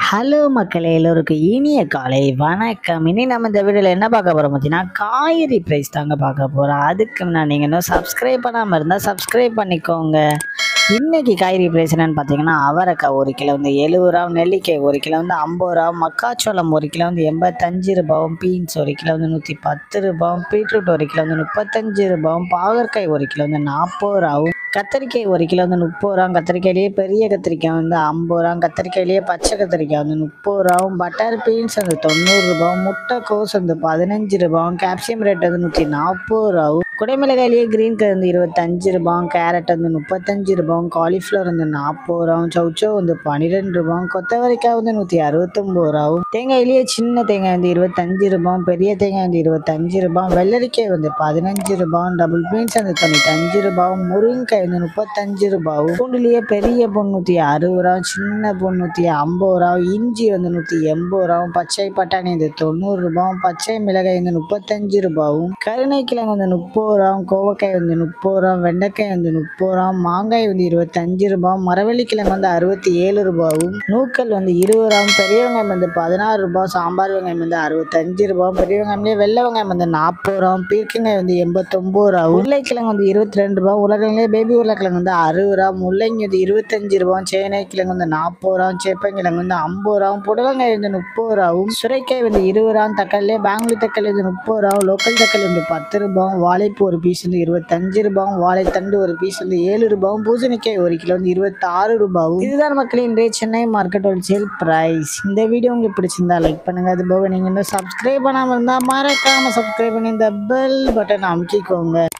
hello மக்களே எல்லோருக்கும் இனிய காலை வணக்கம் இனி நம்ம இந்த வீடியோவில் என்ன பார்க்க போகிறோம் பார்த்தீங்கன்னா காய்கறி ப்ரைஸ் தாங்க பார்க்க போகிறோம் அதுக்கு நான் நீங்கள் இன்னும் சப்ஸ்கிரைப் பண்ணாமல் இருந்தால் சப்ஸ்கிரைப் பண்ணிக்கோங்க இன்னைக்கு காய்கறி ப்ரைஸ் என்னன்னு பார்த்தீங்கன்னா அவரைக்காய் ஒரு கிலோ வந்து எழுபது ரூபா நெல்லிக்காய் ஒரு கிலோ வந்து ஐம்பது ரூபா மக்காச்சோளம் ஒரு கிலோ வந்து எண்பத்தஞ்சு ரூபாவும் பீன்ஸ் ஒரு கிலோ வந்து நூற்றி பத்து ரூபாவும் பீட்ரூட் ஒரு கிலோ வந்து முப்பத்தஞ்சு ரூபாவும் பாகற்காய் ஒரு கிலோ வந்து நாற்பது ரூபாவும் கத்திரிக்காய் ஒரு கிலோ வந்து முப்பது ரூபா கத்திரிக்காயிலேயே பெரிய கத்திரிக்காய் வந்து ஐம்பது ரூபா கத்திரிக்காயிலேயே பச்சை கத்திரிக்காய் வந்து முப்பது ரூபாவும் பட்டர் பீன்ஸ் வந்து தொண்ணூறு ரூபாவும் முட்டைக்கோஸ் வந்து பதினஞ்சு ரூபாவும் கேப்சியம் ரேட் வந்து நூற்றி நாற்பது ரூபாவும் குடைமிளகாயிலேயே கிரீன் கலர் வந்து இருபத்தஞ்சு ரூபாவும் கேரட் வந்து முப்பத்தஞ்சு ரூபாவும் காலிஃப்ளவர் வந்து நாற்பது ரூபாவும் சௌச்சோ வந்து பன்னிரெண்டு ரூபாவும் கொத்தவரைக்காய் வந்து நூற்றி அறுபத்தொம்பது ரூபாவும் தேங்காயிலேயே சின்ன தேங்காய் வந்து இருபத்தஞ்சு ரூபாவும் பெரிய தேங்காய் வந்து இருபத்தஞ்சு ரூபாவும் வெள்ளரிக்காய் வந்து பதினஞ்சு ரூபாவும் டபுள் பீன்ஸ் வந்து தொண்ணூத்தஞ்சு ரூபாவும் முருங்கைக்காய் வந்து முப்பத்தஞ்சு ரூபாவும் பூண்டுலேயே பெரிய பொண்ணு நூற்றி அறுபது ரூபா சின்ன பொண்ணு நூற்றி ஐம்பது ரூபா இஞ்சி வந்து நூற்றி எண்பது ரூபாவும் பச்சை பட்டாணி வந்து தொண்ணூறு ரூபாவும் பச்சை மிளகாய் வந்து முப்பத்தஞ்சு ரூபாவும் கருணைக்கிழங்கு வந்து முப்பது ரூபாவும் கோவக்காய் வந்து முப்பது ரூபா வெண்டைக்காய் வந்து முப்பது ரூபா மாங்காய் வந்து இருபத்தஞ்சு ரூபாவும் மரவள்ளிக்கிழங்கு வந்து அறுபத்தி ஏழு ரூபாவும் நூக்கல் வந்து இருபது ரூபாவும் பெரிய வெங்காயம் வந்து பதினாறு ரூபாய் சாம்பார் வெங்காயம் வந்து அறுபத்தஞ்சு ரூபாவும் பெரிய வெங்காயம்லேயே வெள்ளை வெங்காயம் வந்து நாற்பது ரூபாவும் பீர்க்கங்காய் வந்து எண்பத்தொம்பது ரூபா உருளைக்கிழங்கு வந்து இருபத்தி ரெண்டு ரூபா உருளைக்கிழங்குலேயே பேபி உருளைக்கிழங்கு வந்து அறுபது ரூபா முள்ளங்கி வந்து இருபத்தஞ்சு ரூபாவும் சேனை கிழங்கு வந்து நாற்பது ரூபாவும் சேப்பங்கிழங்கு வந்து ஐம்பது ரூபாவும் புடலங்காய் வந்து முப்பது ரூபாவும் சுரைக்காய் வந்து இருபது ரூபாவும் தக்காளிலே பெங்களூர் தக்காளி வந்து முப்பது ரூபாவும் லோக்கல் தக்காளி வந்து பத்து ரூபாவும் வாழைப்பூ ஒரு பீஸ் வந்து இருபத்தஞ்சு ரூபாவும் வாழைத்தண்டு ஒரு பீஸ் வந்து ஏழு ரூபாவும் பூசணிக்காய் ஒரு கிலோ வந்து இருபத்தாறு ரூபாவும் இதுதான் மக்களின் இன்றைய சென்னை மார்க்கெட் ஹோல்சேல் பிரைஸ் இந்த வீடியோ உங்களுக்கு பிடிச்சிருந்தா லைக் பண்ணுங்க அது போக நீங்கள் இன்னும் சப்ஸ்கிரைப் பண்ணாமல் இருந்தால் மறக்காமல் சப்ஸ்கிரைப் பண்ணி இந்த பெல் பட்டன் அமுக்கிக்கோங்க